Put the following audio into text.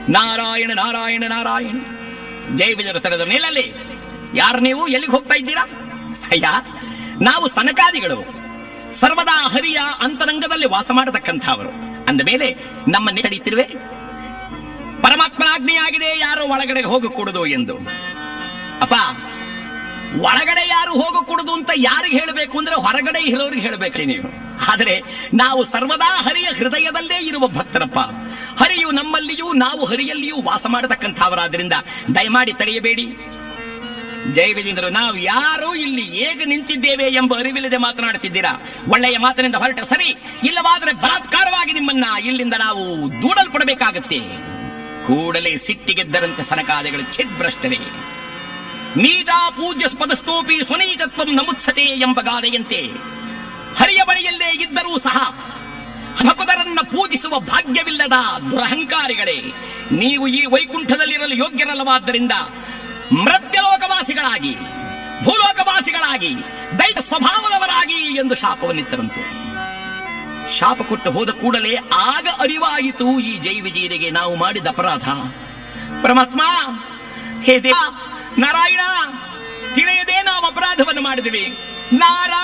ನಾರಾಯಣ ನಾರಾಯಣ ನಾರಾಯಣ ಜೈ ವಿಜಯರು ತಡೆದ ಮೇಲಲ್ಲಿ ಯಾರು ನೀವು ಎಲ್ಲಿಗೆ ಹೋಗ್ತಾ ಇದ್ದೀರಾ ಅಯ್ಯ ನಾವು ಸನಕಾದಿಗಳು ಸರ್ವದಾ ಹರಿಯ ಅಂತರಂಗದಲ್ಲಿ ವಾಸ ಮಾಡತಕ್ಕಂಥವರು ಅಂದ ಮೇಲೆ ನಮ್ಮನ್ನೇ ತಡೀತಿರುವೆ ಪರಮಾತ್ಮನಾಜ್ಞೆಯಾಗಿದೆ ಯಾರು ಒಳಗಡೆ ಹೋಗಕೂಡದು ಎಂದು ಅಪ್ಪ ಒಳಗಡೆ ಯಾರು ಹೋಗಕೂಡದು ಅಂತ ಯಾರಿಗೆ ಹೇಳಬೇಕು ಅಂದ್ರೆ ಹೊರಗಡೆ ಇರೋರಿಗೆ ಹೇಳಬೇಕು ನೀವು ಆದರೆ ನಾವು ಸರ್ವದಾ ಹರಿಯ ಹೃದಯದಲ್ಲೇ ಇರುವ ಭಕ್ತರಪ್ಪ ಹರಿಯು ನಮ್ಮಲ್ಲಿಯೂ ನಾವು ಹರಿಯಲ್ಲಿಯೂ ವಾಸ ಮಾಡತಕ್ಕಂಥವರಾದ್ರಿಂದ ದಯಮಾಡಿ ತಡೆಯಬೇಡಿ ಜೈವಿಲಿಂದರು ನಾವು ಯಾರೂ ಇಲ್ಲಿ ಹೇಗೆ ನಿಂತಿದ್ದೇವೆ ಎಂಬ ಅರಿವಿಲ್ಲದೆ ಮಾತನಾಡುತ್ತಿದ್ದೀರಾ ಒಳ್ಳೆಯ ಮಾತಿನಿಂದ ಹೊರಟ ಸರಿ ಇಲ್ಲವಾದರೆ ಬಲಾತ್ಕಾರವಾಗಿ ನಿಮ್ಮನ್ನ ಇಲ್ಲಿಂದ ನಾವು ದೂಡಲ್ಪಡಬೇಕಾಗತ್ತೆ ಕೂಡಲೇ ಸಿಟ್ಟಿಗೆದ್ದರಂತೆ ಸನಕಾದಿಗಳು ಚಿದ್ಭ್ರಷ್ಟರೇ ನೀಚ ಪೂಜ್ಯ ಸ್ಪದಸ್ತೋಪಿ ಸ್ವನೀಚತ್ವಂ ನಮುತ್ಸತೆ ಎಂಬ ಗಾದೆಯಂತೆ ಹರಿಯ ಬಳಿಯಲ್ಲೇ ಇದ್ದರೂ ಸಹ ಭಕುತರನ್ನ ಪೂಜಿಸುವ ಭಾಗ್ಯವಿಲ್ಲದ ದುರಹಂಕಾರಿಗಳೇ ನೀವು ಈ ವೈಕುಂಠದಲ್ಲಿರಲು ಯೋಗ್ಯರಲ್ಲವಾದ್ದರಿಂದ ಮೃತ್ಯಲೋಕವಾಸಿಗಳಾಗಿ ಭೂಲೋಕವಾಸಿಗಳಾಗಿ ದೈತ ಸ್ವಭಾವದವರಾಗಿ ಎಂದು ಶಾಪವನ್ನಿತ್ತರಂತೆ ಶಾಪ ಕೊಟ್ಟು ಹೋದ ಕೂಡಲೇ ಆಗ ಅರಿವಾಯಿತು ಈ ಜೈ ವಿಜಯರಿಗೆ ನಾವು ಮಾಡಿದ ಅಪರಾಧ ಪರಮಾತ್ಮ ಹೇ ದೇವ ನಾರಾಯಣ ತಿಳಿಯದೆ ನಾವು ಅಪರಾಧವನ್ನು ಮಾಡಿದ್ವಿ ನಾರಾಯಣ